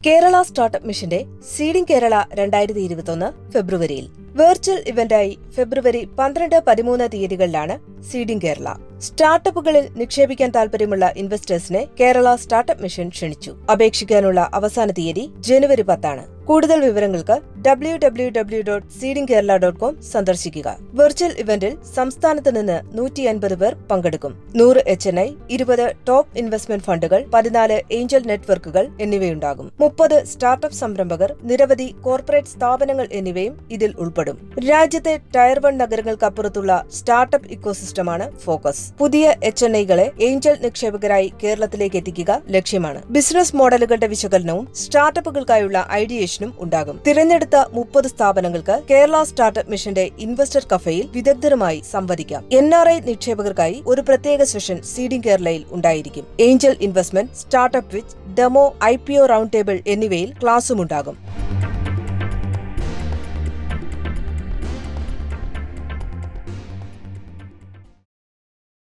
Kerala startup മിഷന്റെ seeding Kerala രണ്ടായിരത്തി ഇരുപത്തൊന്ന് ഫെബ്രുവരിയിൽ വെർച്വൽ ഇവന്റായി ഫെബ്രുവരി പന്ത്രണ്ട് പതിമൂന്ന് തീയതികളിലാണ് സീഡിംഗ് കേരള സ്റ്റാർട്ടപ്പുകളിൽ നിക്ഷേപിക്കാൻ താൽപര്യമുള്ള ഇൻവെസ്റ്റേഴ്സിനെ കേരള സ്റ്റാർട്ടപ്പ് മിഷൻ ക്ഷണിച്ചു അപേക്ഷിക്കാനുള്ള അവസാന തീയതി ജനുവരി പത്താണ് കൂടുതൽ വിവരങ്ങൾക്ക് W W W dot seeding Kerala dot com സന്ദർശിക്കുക വെർച്വൽ ഇവന്റിൽ സംസ്ഥാനത്ത് നിന്ന് നൂറ്റി അൻപത് പേർ പങ്കെടുക്കും നൂറ് എച്ച് എൻ ഐ ഇരുപത് ടോപ്പ് ഇൻവെസ്റ്റ്മെന്റ് ഫണ്ടുകൾ പതിനാല് ഏഞ്ചൽ നെറ്റ്വർക്കുകൾ എന്നിവയുണ്ടാകും മുപ്പത് സ്റ്റാർട്ടപ്പ് സംരംഭകർ നിരവധി കോർപ്പറേറ്റ് സ്ഥാപനങ്ങൾ എന്നിവയും ഇതിൽ ഉൾപ്പെടും രാജ്യത്തെ ടയർ വൺ നഗരങ്ങൾക്കപ്പുറത്തുള്ള സ്റ്റാർട്ടപ്പ് ഇക്കോസിസ്റ്റമാണ് ഫോക്കസ് പുതിയ എച്ച് എൻ ഐകളെ ഏഞ്ചൽ നിക്ഷേപകരായി കേരളത്തിലേക്ക് എത്തിക്കുക ലക്ഷ്യമാണ് ബിസിനസ് മോഡലുകളുടെ വിശകലനവും സ്റ്റാർട്ടപ്പുകൾക്കായുള്ള ഐഡിയേഷനും ഉണ്ടാകും തിരഞ്ഞെടുത്ത മുപ്പത് സ്ഥാപനങ്ങൾക്ക് കേരള സ്റ്റാർട്ടപ്പ് മിഷന്റെ ഇൻവെസ്റ്റർ കഫയിൽ വിദഗ്ധരുമായി സംവദിക്കാം എൻ ആർ ഐ നിക്ഷേപകർക്കായി ഒരു പ്രത്യേക സെഷൻ സീഡിംഗ് കേരളയിൽ ഉണ്ടായിരിക്കും angel investment startup pitch demo I P O round table എന്നിവയിൽ ക്ലാസുമുണ്ടാകും